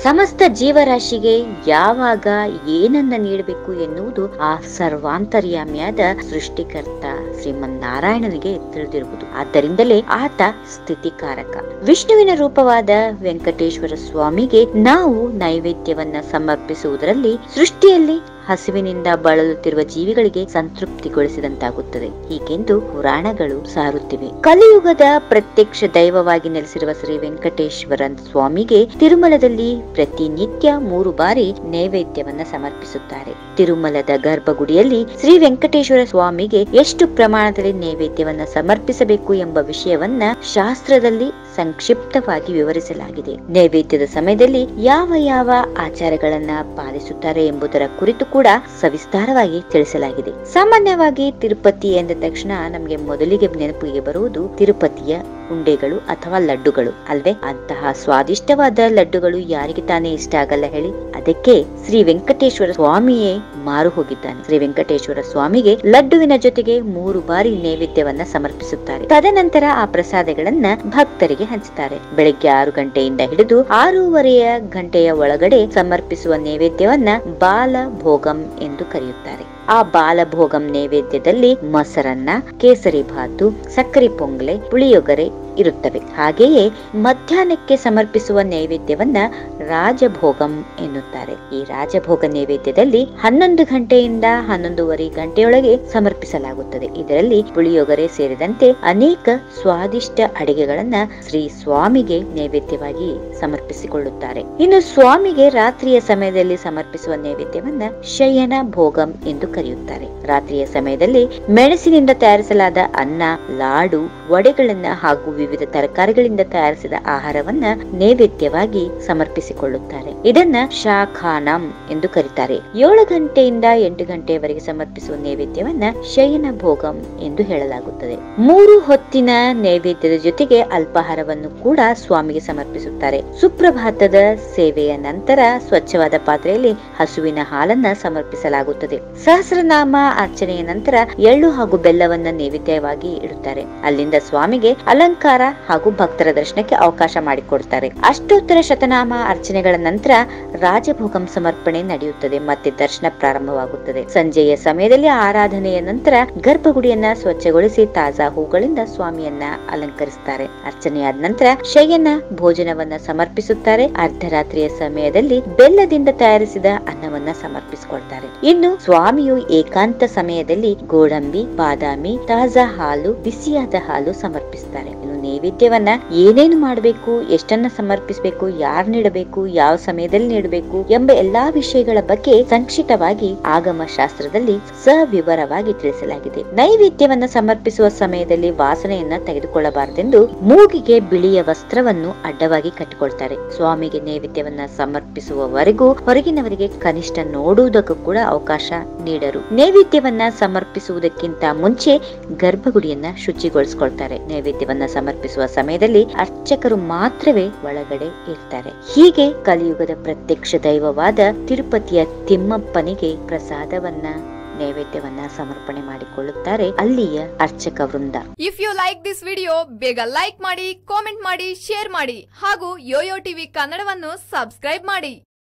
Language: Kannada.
ಸಮಸ್ತ ಜೀವರಾಶಿಗೆ ಯಾವಾಗ ಏನನ್ನ ನೀಡಬೇಕು ಎನ್ನುವುದು ಆ ಸರ್ವಾಂತರ್ಯಾಮಿಯಾದ ಸೃಷ್ಟಿಕರ್ತ ಶ್ರೀಮನ್ನಾರಾಯಣನಿಗೆ ತಿಳಿದಿರುವುದು ಆದ್ದರಿಂದಲೇ ಆತ ಸ್ಥಿತಿಕಾರಕ ವಿಷ್ಣುವಿನ ರೂಪವಾದ ವೆಂಕಟೇಶ್ವರ ಸ್ವಾಮಿಗೆ ನಾವು ನೈವೇದ್ಯವನ್ನ ಸಮರ್ಪಿಸುವುದರಲ್ಲಿ ಸೃಷ್ಟಿಯಲ್ಲಿ ಹಸಿವಿನಿಂದ ಬಳಲುತ್ತಿರುವ ಜೀವಿಗಳಿಗೆ ಸಂತೃಪ್ತಿಗೊಳಿಸಿದಂತಾಗುತ್ತದೆ ಹೀಗೆಂದು ಪುರಾಣಗಳು ಸಾರುತ್ತಿವೆ ಕಲಿಯುಗದ ಪ್ರತ್ಯಕ್ಷ ದೈವವಾಗಿ ನೆಲೆಸಿರುವ ಶ್ರೀ ವೆಂಕಟೇಶ್ವರ ಸ್ವಾಮಿಗೆ ತಿರುಮಲದಲ್ಲಿ ಪ್ರತಿನಿತ್ಯ ಮೂರು ಬಾರಿ ನೈವೇದ್ಯವನ್ನ ಸಮರ್ಪಿಸುತ್ತಾರೆ ತಿರುಮಲದ ಗರ್ಭಗುಡಿಯಲ್ಲಿ ಶ್ರೀ ವೆಂಕಟೇಶ್ವರ ಸ್ವಾಮಿಗೆ ಎಷ್ಟು ಪ್ರಮಾಣದಲ್ಲಿ ನೈವೇದ್ಯವನ್ನ ಸಮರ್ಪಿಸಬೇಕು ಎಂಬ ವಿಷಯವನ್ನ ಶಾಸ್ತ್ರದಲ್ಲಿ ಸಂಕ್ಷಿಪ್ತವಾಗಿ ವಿವರಿಸಲಾಗಿದೆ ನೈವೇದ್ಯದ ಸಮಯದಲ್ಲಿ ಯಾವ ಯಾವ ಆಚಾರಗಳನ್ನ ಪಾಲಿಸುತ್ತಾರೆ ಎಂಬುದರ ಕುರಿತು ಕೂಡ ಸವಿಸ್ತಾರವಾಗಿ ತಿಳಿಸಲಾಗಿದೆ ಸಾಮಾನ್ಯವಾಗಿ ತಿರುಪತಿ ಎಂದ ತಕ್ಷಣ ನಮಗೆ ಮೊದಲಿಗೆ ನೆನಪಿಗೆ ಬರುವುದು ತಿರುಪತಿಯ ಉಂಡೆಗಳು ಅಥವಾ ಲಡ್ಡುಗಳು ಅಲ್ವೇ ಅಂತಹ ಸ್ವಾದಿಷ್ಟವಾದ ಲಡ್ಡುಗಳು ಯಾರಿಗೆ ತಾನೇ ಇಷ್ಟ ಆಗಲ್ಲ ಹೇಳಿ ಅದಕ್ಕೆ ಶ್ರೀ ವೆಂಕಟೇಶ್ವರ ಸ್ವಾಮಿಯೇ ಮಾರು ಹೋಗಿದ್ದಾನೆ ಶ್ರೀ ವೆಂಕಟೇಶ್ವರ ಸ್ವಾಮಿಗೆ ಲಡ್ಡುವಿನ ಜೊತೆಗೆ ಮೂರು ಬಾರಿ ನೈವೇದ್ಯವನ್ನ ಸಮರ್ಪಿಸುತ್ತಾರೆ ತದನಂತರ ಆ ಪ್ರಸಾದಗಳನ್ನ ಭಕ್ತರಿಗೆ ಹಂಚುತ್ತಾರೆ ಬೆಳಗ್ಗೆ ಆರು ಗಂಟೆಯಿಂದ ಹಿಡಿದು ಆರೂವರೆಯ ಗಂಟೆಯ ಒಳಗಡೆ ಸಮರ್ಪಿಸುವ ನೈವೇದ್ಯವನ್ನ ಬಾಲ ಭೋಗಂ ಎಂದು ಕರೆಯುತ್ತಾರೆ ಆ ಬಾಲಭೋಗಂ ನೈವೇದ್ಯದಲ್ಲಿ ಮೊಸರನ್ನ ಕೇಸರಿ ಭಾತು ಸಕ್ಕರೆ ಪೊಂಗಲೆ ಪುಳಿಯೊಗರೆ ಇರುತ್ತವೆ ಹಾಗೆಯೇ ಮಧ್ಯಾಹ್ನಕ್ಕೆ ಸಮರ್ಪಿಸುವ ನೈವೇದ್ಯವನ್ನ ರಾಜಭೋಗಂ ಎನ್ನುತ್ತಾರೆ ಈ ರಾಜಭೋಗ ನೈವೇದ್ಯದಲ್ಲಿ ಹನ್ನೊಂದು ಗಂಟೆಯಿಂದ ಹನ್ನೊಂದೂವರೆ ಗಂಟೆಯೊಳಗೆ ಸಮರ್ಪಿಸಲಾಗುತ್ತದೆ ಇದರಲ್ಲಿ ಪುಳಿಯೊಗರೆ ಸೇರಿದಂತೆ ಅನೇಕ ಸ್ವಾದಿಷ್ಟ ಅಡಿಗೆಗಳನ್ನ ಶ್ರೀ ಸ್ವಾಮಿಗೆ ನೈವೇದ್ಯವಾಗಿ ಸಮರ್ಪಿಸಿಕೊಳ್ಳುತ್ತಾರೆ ಇನ್ನು ಸ್ವಾಮಿಗೆ ರಾತ್ರಿಯ ಸಮಯದಲ್ಲಿ ಸಮರ್ಪಿಸುವ ನೈವೇದ್ಯವನ್ನ ಶಯನ ಭೋಗಂ ಎಂದು ಕರೆಯುತ್ತಾರೆ ರಾತ್ರಿಯ ಸಮಯದಲ್ಲಿ ಮೆಣಸಿನಿಂದ ತಯಾರಿಸಲಾದ ಅನ್ನ ಲಾಡು ವಡೆಗಳನ್ನ ಹಾಗೂ ವಿವಿಧ ತರಕಾರಿಗಳಿಂದ ತಯಾರಿಸಿದ ಆಹಾರವನ್ನ ನೈವೇದ್ಯವಾಗಿ ಸಮರ್ಪಿಸಿಕೊಳ್ಳುತ್ತಾರೆ ಇದನ್ನ ಶಾಖಾನಂ ಎಂದು ಕರೀತಾರೆ ಏಳು ಗಂಟೆಯಿಂದ ಎಂಟು ಗಂಟೆಯವರೆಗೆ ಸಮರ್ಪಿಸುವ ನೈವೇದ್ಯವನ್ನ ಶಯನ ಭೋಗಂ ಎಂದು ಹೇಳಲಾಗುತ್ತದೆ ಮೂರು ಹೊತ್ತಿನ ನೈವೇದ್ಯದ ಜೊತೆಗೆ ಅಲ್ಪಾಹಾರವನ್ನು ಕೂಡ ಸ್ವಾಮಿಗೆ ಸಮರ್ಪಿಸುತ್ತಾರೆ ಸುಪ್ರಭಾತದ ಸೇವೆಯ ನಂತರ ಸ್ವಚ್ಛವಾದ ಪಾತ್ರೆಯಲ್ಲಿ ಹಸುವಿನ ಹಾಲನ್ನ ಸಮರ್ಪಿಸಲಾಗುತ್ತದೆ ಸಹಸ್ರನಾಮ ಅರ್ಚನೆಯ ನಂತರ ಎಳ್ಳು ಹಾಗೂ ಬೆಲ್ಲವನ್ನ ನೈವೇದ್ಯವಾಗಿ ಇಡುತ್ತಾರೆ ಅಲ್ಲಿಂದ ಸ್ವಾಮಿಗೆ ಅಲಂಕಾರ ಹಾಗೂ ಭಕ್ತರ ದರ್ಶನಕ್ಕೆ ಅವಕಾಶ ಮಾಡಿಕೊಡ್ತಾರೆ ಅಷ್ಟೋತ್ತರ ಶತನಾಮ ಅರ್ಚನೆಗಳ ನಂತರ ರಾಜಭೋಗಂ ಸಮರ್ಪಣೆ ನಡೆಯುತ್ತದೆ ಮತ್ತೆ ದರ್ಶನ ಪ್ರಾರಂಭವಾಗುತ್ತದೆ ಸಂಜೆಯ ಸಮಯದಲ್ಲಿ ಆರಾಧನೆಯ ನಂತರ ಗರ್ಭಗುಡಿಯನ್ನ ಸ್ವಚ್ಛಗೊಳಿಸಿ ತಾಜಾ ಹೂಗಳಿಂದ ಸ್ವಾಮಿಯನ್ನ ಅಲಂಕರಿಸುತ್ತಾರೆ ಅರ್ಚನೆಯಾದ ನಂತರ ಶಯನ ಭೋಜನವನ್ನ ಸಮರ್ಪಿಸುತ್ತಾರೆ ಅರ್ಧರಾತ್ರಿಯ ಸಮಯದಲ್ಲಿ ಬೆಲ್ಲದಿಂದ ತಯಾರಿಸಿದ ಅನ್ನವನ್ನ ಸಮರ್ಪಿಸಿಕೊಳ್ತಾರೆ ಇನ್ನು ಸ್ವಾಮಿಯು ಏಕಾಂತ ಸಮಯದಲ್ಲಿ ಗೋಡಂಬಿ ಬಾದಾಮಿ ತಾಜಾ ಹಾಲು ಬಿಸಿಯಾದ ಹಾಲು ಸಮರ್ಪಿಸ್ತಾರೆ ಇನ್ನು ನೈವೇದ್ಯವನ್ನ ಏನೇನು ಮಾಡಬೇಕು ಎಷ್ಟನ್ನ ಸಮರ್ಪಿಸಬೇಕು ಯಾರು ನೀಡಬೇಕು ಯಾವ ಸಮಯದಲ್ಲಿ ನೀಡಬೇಕು ಎಂಬ ಎಲ್ಲಾ ವಿಷಯಗಳ ಬಗ್ಗೆ ಸಂಕ್ಷಿಪ್ತವಾಗಿ ಆಗಮ ಶಾಸ್ತ್ರದಲ್ಲಿ ಸವಿವರವಾಗಿ ತಿಳಿಸಲಾಗಿದೆ ನೈವೇದ್ಯವನ್ನ ಸಮರ್ಪಿಸುವ ಸಮಯದಲ್ಲಿ ವಾಸನೆಯನ್ನ ತೆಗೆದುಕೊಳ್ಳಬಾರದೆಂದು ಮೂಗಿಗೆ ಬಿಳಿಯ ವಸ್ತ್ರವನ್ನು ಅಡ್ಡವಾಗಿ ಕಟ್ಟಿಕೊಳ್ತಾರೆ ಸ್ವಾಮಿಗೆ ನೈವೇದ್ಯವನ್ನ ಸಮರ್ಪಿಸುವವರೆಗೂ ಹೊರಗಿನವರಿಗೆ ಕನಿಷ್ಠ ನೋಡುವುದಕ್ಕೂ ಕೂಡ ಅವಕಾಶ ನೀಡರು ನೈವೇದ್ಯವನ್ನ ಸಮರ್ಪಿಸುವುದಕ್ಕಿಂತ ಮುಂಚೆ ಗರ್ಭಗುಡಿಯನ್ನ ಶುಚಿಗೊಳಿಸಿಕೊಳ್ತಾರೆ ನೈವೇದ್ಯವನ್ನ ಸಮರ್ಪಿಸುವ ಸಮಯದಲ್ಲಿ ಅರ್ಚಕರು ಮಾತ್ರವೇ ಒಳಗಡೆ ಇರ್ತಾರೆ ಹೀಗೆ ಕಲಿಯುಗದ ಪ್ರತ್ಯಕ್ಷ ದೈವವಾದ ತಿರುಪತಿಯ ತಿಮ್ಮಪ್ಪನಿಗೆ ಪ್ರಸಾದವನ್ನ ನೈವೇದ್ಯವನ್ನ ಸಮರ್ಪಣೆ ಮಾಡಿಕೊಳ್ಳುತ್ತಾರೆ ಅಲ್ಲಿಯ ಅರ್ಚಕ ವೃಂದ if you like this video ಬೇಗ ಲೈಕ್ ಮಾಡಿ ಕಾಮೆಂಟ್ ಮಾಡಿ ಶೇರ್ ಮಾಡಿ ಹಾಗೂ ಯೋಯೋ ಟಿವಿ ಕನ್ನಡವನ್ನು ಸಬ್ಸ್ಕ್ರೈಬ್ ಮಾಡಿ